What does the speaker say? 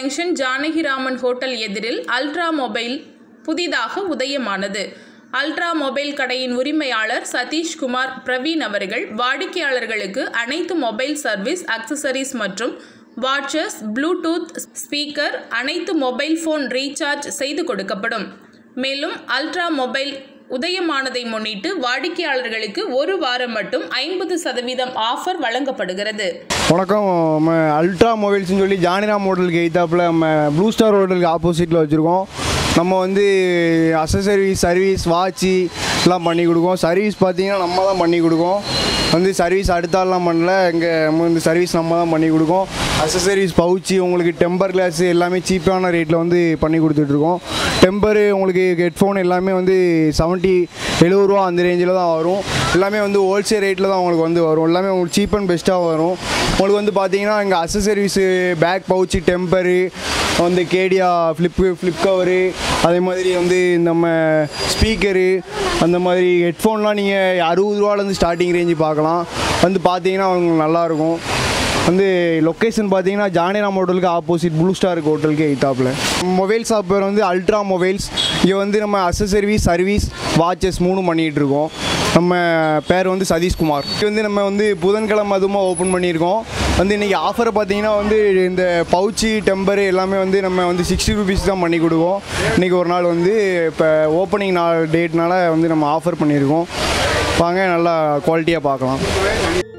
junction Janakiraman hotel எதிரில் Ultra mobile புதிதாக உதயமானது அல்ட்ரா மொபைல் கடையின் உரிமையாளர் சதீஷ்குமார் பிரவீன் அவர்கள் வாடிக்கையாளர்களுக்கு அனைத்து மொபைல் சர்வீஸ் அக்சசரிஸ் மற்றும் வாட்சஸ் ப்ளூடூத் ஸ்பீக்கர் அனைத்து மொபைல் ஃபோன் ரீசார்ஜ் செய்து கொடுக்கப்படும் மேலும் அல்ட்ரா மொபைல் உதயமானதை முன்னிட்டு வாடிக்கையாளர்களுக்கு ஒரு வாரம் மட்டும் ஐம்பது சதவீதம் ஆஃபர் வழங்கப்படுகிறது வணக்கம் நம்ம அல்ட்ரா மொபைல்ஸ்னு சொல்லி ஜானிராம் ஹோட்டலுக்கு எய்த்தாப்பில் நம்ம ப்ளூ ஸ்டார் ஹோட்டலுக்கு ஆப்போசிட்டில் வச்சுருக்கோம் நம்ம வந்து அசசரிஸ் சர்வீஸ் வாட்சி எல்லாம் பண்ணி கொடுக்கோம் சர்வீஸ் பார்த்தீங்கன்னா நம்ம தான் பண்ணி கொடுக்கோம் வந்து சர்வீஸ் அடுத்தாலாம் பண்ணல இங்கே நம்ம வந்து சர்வீஸ் நம்ம தான் பண்ணி கொடுக்கோம் அசசரிஸ் பவுச்சு உங்களுக்கு டெம்பர் கிளாஸ் எல்லாமே சீப்பான ரேட்டில் வந்து பண்ணி கொடுத்துட்ருக்கோம் டெம்பரு உங்களுக்கு ஹெட்ஃபோன் எல்லாமே வந்து செவன்ட்டி எழுபது ரூபா அந்த ரேஞ்சில் தான் வரும் எல்லாமே வந்து ஹோல்சேல் ரேட்டில் தான் உங்களுக்கு வந்து வரும் எல்லாமே உங்களுக்கு சீப் அண்ட் பெஸ்ட்டாக வரும் உங்களுக்கு வந்து பார்த்தீங்கன்னா இங்கே அசசரிஸு பேக் பவுச்சு டெம்பரு வந்து கேடியா ஃப்ளிப்பு ஃப்ளிப் கவரு அதே மாதிரி வந்து நம்ம ஸ்பீக்கரு அந்த மாதிரி ஹெட்ஃபோன்லாம் நீங்கள் அறுபது ரூபாலேருந்து ஸ்டார்டிங் ரேஞ்சு பார்க்கலாம் வந்து பார்த்தீங்கன்னா உங்களுக்கு நல்லாயிருக்கும் வந்து லொக்கேஷன் பார்த்தீங்கன்னா ஜானிராம் ஹோட்டலுக்கு ஆப்போசிட் ப்ளூ ஸ்டார் ஹோட்டலுக்கு எய்த்தாப்பில் மொபைல் ஷாப் பேர் வந்து அல்ட்ரா மொபைல்ஸ் இங்கே வந்து நம்ம அசசரிஸ் சர்வீஸ் வாட்சஸ் மூணு பண்ணிகிட்டு இருக்கோம் நம்ம பேர் வந்து சதீஷ்குமார் இது வந்து நம்ம வந்து புதன்கிழமை அதுமாக ஓப்பன் பண்ணியிருக்கோம் வந்து இன்றைக்கி ஆஃபரை பார்த்தீங்கன்னா வந்து இந்த பவுச்சி டெம்பரு எல்லாமே வந்து நம்ம வந்து சிக்ஸ்டி ருபீஸ் தான் பண்ணி கொடுவோம் இன்றைக்கி ஒரு நாள் வந்து இப்போ ஓப்பனிங் நாள் டேட்னால வந்து நம்ம ஆஃபர் பண்ணியிருக்கோம் வாங்க நல்லா குவாலிட்டியாக பார்க்கலாம்